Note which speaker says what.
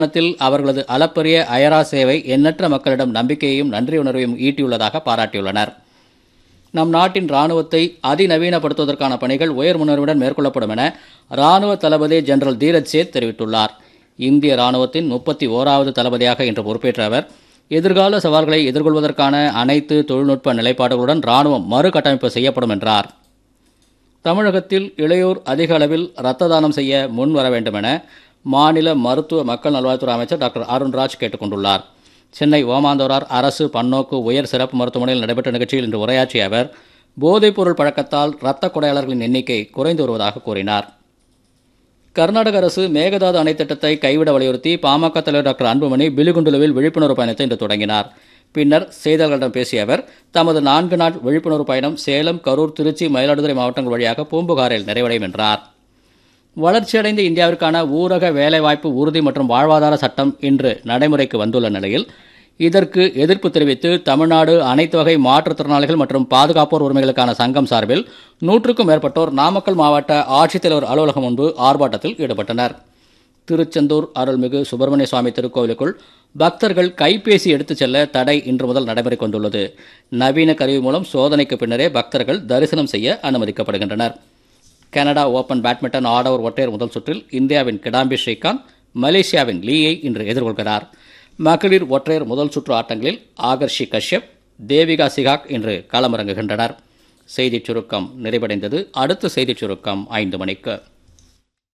Speaker 1: தருணத்தில் அவர்களது அளப்பரிய அயரா சேவை எண்ணற்ற மக்களிடம் நம்பிக்கையையும் நன்றியுணர்வையும் ஈட்டியுள்ளதாக பாராட்டியுள்ளனர் நம் நாட்டின் ராணுவத்தை அதிநவீனப்படுத்துவதற்கான பணிகள் உயர் முன்னர்வுடன் மேற்கொள்ளப்படும் என ராணுவ தளபதி ஜெனரல் தீரஜ் சேத் தெரிவித்துள்ளார் இந்திய ராணுவத்தின் முப்பத்தி ஓராவது தளபதியாக இன்று பொறுப்பேற்ற அவர் எதிர்கால சவால்களை எதிர்கொள்வதற்கான அனைத்து தொழில்நுட்ப நிலைப்பாடுகளுடன் ராணுவம் மறுகட்டமைப்பு செய்யப்படும் என்றார் தமிழகத்தில் இளையோர் அதிக அளவில் இரத்த தானம் செய்ய முன் வர வேண்டும் என மாநில மருத்துவ மக்கள் நல்வாழ்வுத்துறை அமைச்சர் டாக்டர் அருண்ராஜ் கேட்டுக் கொண்டுள்ளார் சென்னை ஓமாந்தோரார் அரசு பன்னோக்கு உயர் சிறப்பு மருத்துவமனையில் நடைபெற்ற நிகழ்ச்சியில் இன்று உரையாற்றிய அவர் போதைப்பொருள் பழக்கத்தால் இரத்த கொடையாளர்களின் எண்ணிக்கை குறைந்து வருவதாக கூறினார் கர்நாடக அரசு மேகதாது அணை திட்டத்தை கைவிட வலியுறுத்தி பாமக தலைவர் டாக்டர் அன்புமணி பிலிகுண்டுலுவில் விழிப்புணர்வு பயணத்தை இன்று தொடங்கினார் பின்னர் செய்தியாளர்களிடம் பேசிய அவர் தமது நான்கு நாள் விழிப்புணர்வு பயணம் சேலம் கரூர் திருச்சி மயிலாடுதுறை மாவட்டங்கள் வழியாக பூம்புகாரில் நிறைவடையும் என்றார் வளர்ச்சியடைந்த இந்தியாவிற்கான ஊரக வேலைவாய்ப்பு உறுதி மற்றும் வாழ்வாதார சட்டம் இன்று நடைமுறைக்கு வந்துள்ள நிலையில் இதற்கு எதிர்ப்பு தெரிவித்து தமிழ்நாடு அனைத்து வகை மாற்றுத்திறனாளிகள் மற்றும் பாதுகாப்போர் உரிமைகளுக்கான சங்கம் சார்பில் நூற்றுக்கும் மேற்பட்டோர் நாமக்கல் மாவட்ட ஆட்சித்தலைவர் அலுவலகம் முன்பு ஆர்ப்பாட்டத்தில் ஈடுபட்டனர் திருச்செந்தூர் அருள்மிகு சுப்பிரமணிய சுவாமி திருக்கோவிலுக்குள் பக்தர்கள் கைபேசி எடுத்துச் செல்ல தடை இன்று முதல் நடைமுறைக்கு வந்துள்ளது நவீன கருவி மூலம் சோதனைக்கு பின்னரே பக்தர்கள் தரிசனம் செய்ய அனுமதிக்கப்படுகின்றனர் கனடா ஓபன் பேட்மிண்டன் ஆடவர் ஒற்றையர் முதல் சுற்றில் இந்தியாவின் கிடாம்பி ஸ்ரீகாந்த் மலேசியாவின் லீயை இன்று எதிர்கொள்கிறார் மகளிர் ஒற்றையர் முதல் சுற்று ஆட்டங்களில் ஆகர்ஷி கஷ்யப் தேவிகா சிகாக் இன்று களமிறங்குகின்றனர் செய்திச் சுருக்கம் நிறைவடைந்தது அடுத்த செய்திச் சுருக்கம் ஐந்து மணிக்கு